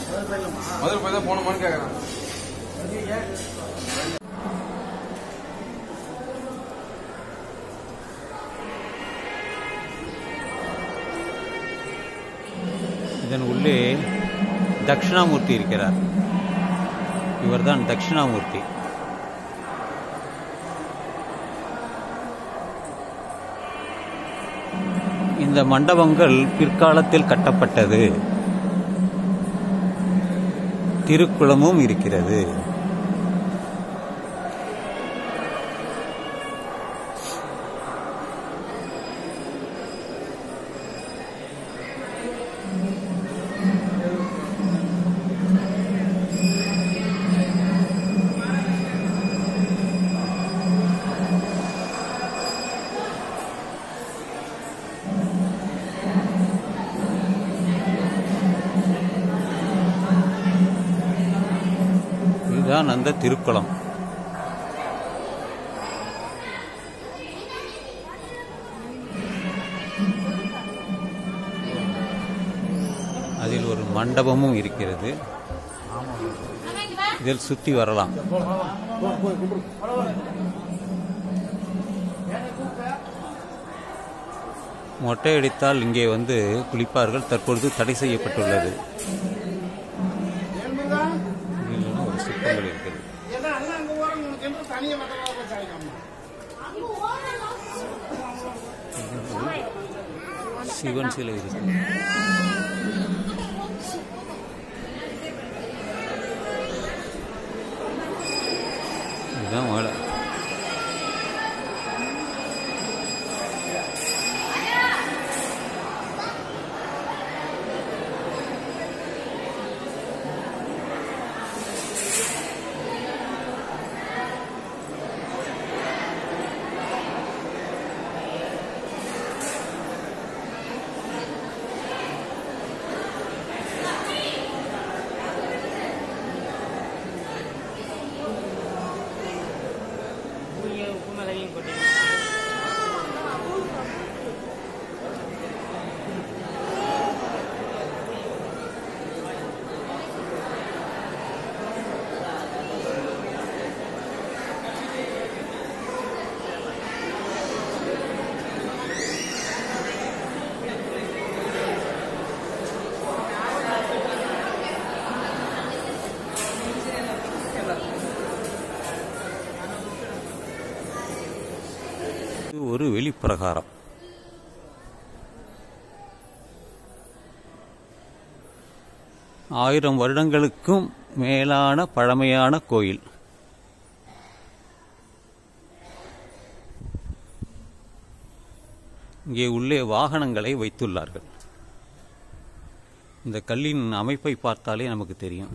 மதுரை போய் தான் போகணுமான்னு கேட்குறேன் இதன் உள்ளே தட்சிணாமூர்த்தி இருக்கிறார் இவர்தான் தட்சிணாமூர்த்தி இந்த மண்டபங்கள் பிற்காலத்தில் கட்டப்பட்டது திருக்குளமும் இருக்கிறது இதுதான் அந்த திருக்குளம் அதில் ஒரு மண்டபமும் இருக்கிறது இதில் சுத்தி வரலாம் மொட்டை அடித்தால் இங்கே வந்து குளிப்பார்கள் தற்பொழுது தடை செய்யப்பட்டுள்ளது இதில் ஒரு சிற்பங்கள் இருக்கிறது சிவன் சிலை இருக்கு இதுதான் மழை இது ஒரு வெளிப்பிரகாரம் ஆயிரம் வருடங்களுக்கும் மேலான பழமையான கோயில் இங்கே உள்ளே வாகனங்களை வைத்துள்ளார்கள் இந்த கல்லின் அமைப்பை பார்த்தாலே நமக்கு தெரியும்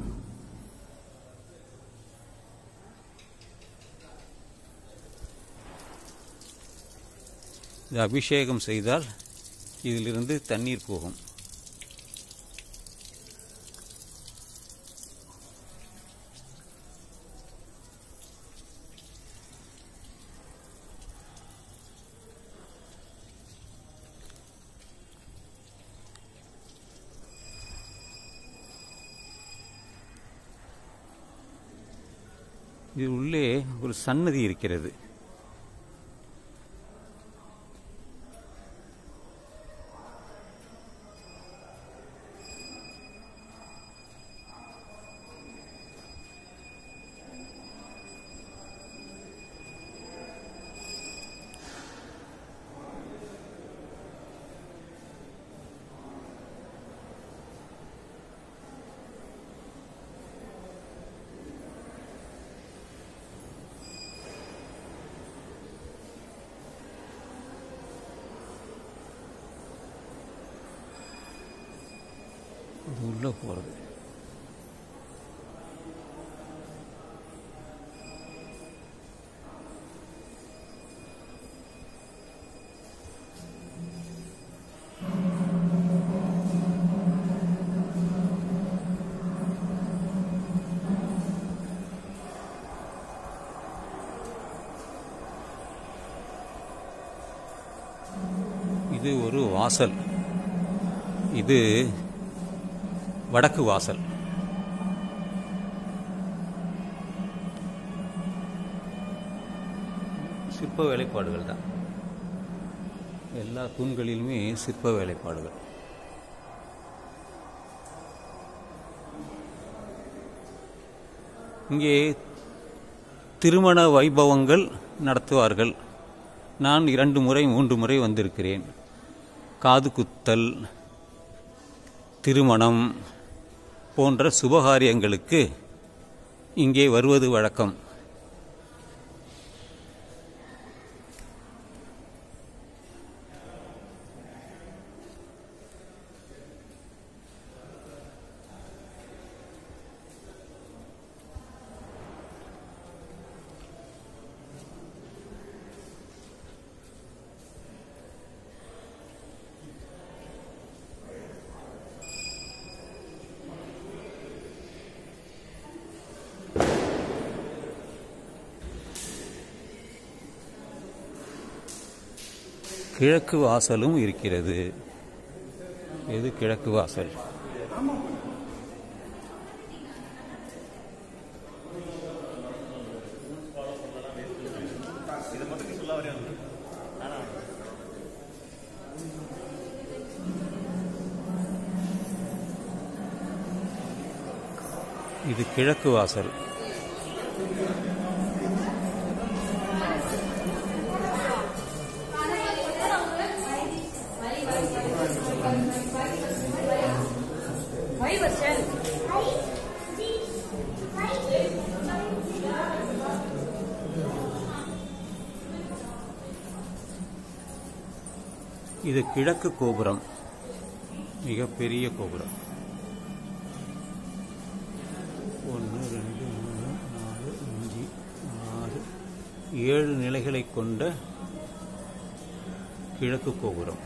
இது அபிஷேகம் செய்தால் இதிலிருந்து தண்ணீர் போகும் இது உள்ளே ஒரு சன்னதி இருக்கிறது அது உள்ள போறது இது ஒரு வாசல் இது வடக்கு வாசல் சிற்ப வேலைப்பாடுகள் தான் எல்லா தூண்களிலுமே சிற்ப வேலைப்பாடுகள் இங்கே திருமண வைபவங்கள் நடத்துவார்கள் நான் இரண்டு முறை மூன்று முறை வந்திருக்கிறேன் காது குத்தல் திருமணம் போன்ற சுபகாரியங்களுக்கு இங்கே வருவது வழக்கம் கிழக்கு வாசலும் இருக்கிறது எது கிழக்கு வாசல் இது கிழக்கு வாசல் இது கிழக்கு கோபுரம் மிகப்பெரிய கோபுரம் ஒன்று ரெண்டு மூணு நாலு அஞ்சு ஆறு ஏழு நிலைகளை கொண்ட கிழக்கு கோபுரம்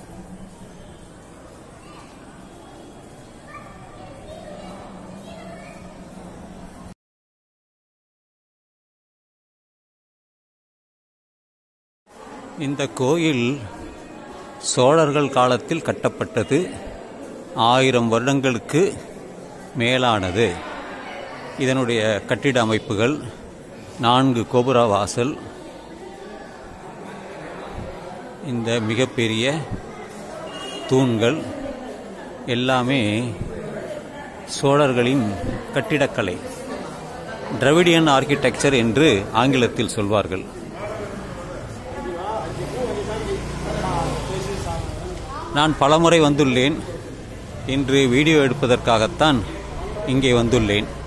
இந்த கோயில் சோழர்கள் காலத்தில் கட்டப்பட்டது ஆயிரம் வருடங்களுக்கு மேலானது இதனுடைய கட்டிட அமைப்புகள் நான்கு கோபுர வாசல் இந்த மிகப்பெரிய தூண்கள் எல்லாமே சோழர்களின் கட்டிடக்கலை டிரவிடியன் ஆர்கிடெக்சர் என்று ஆங்கிலத்தில் சொல்வார்கள் நான் பலமுறை வந்துள்ளேன் இன்று வீடியோ எடுப்பதற்காகத்தான் இங்கே வந்துள்ளேன்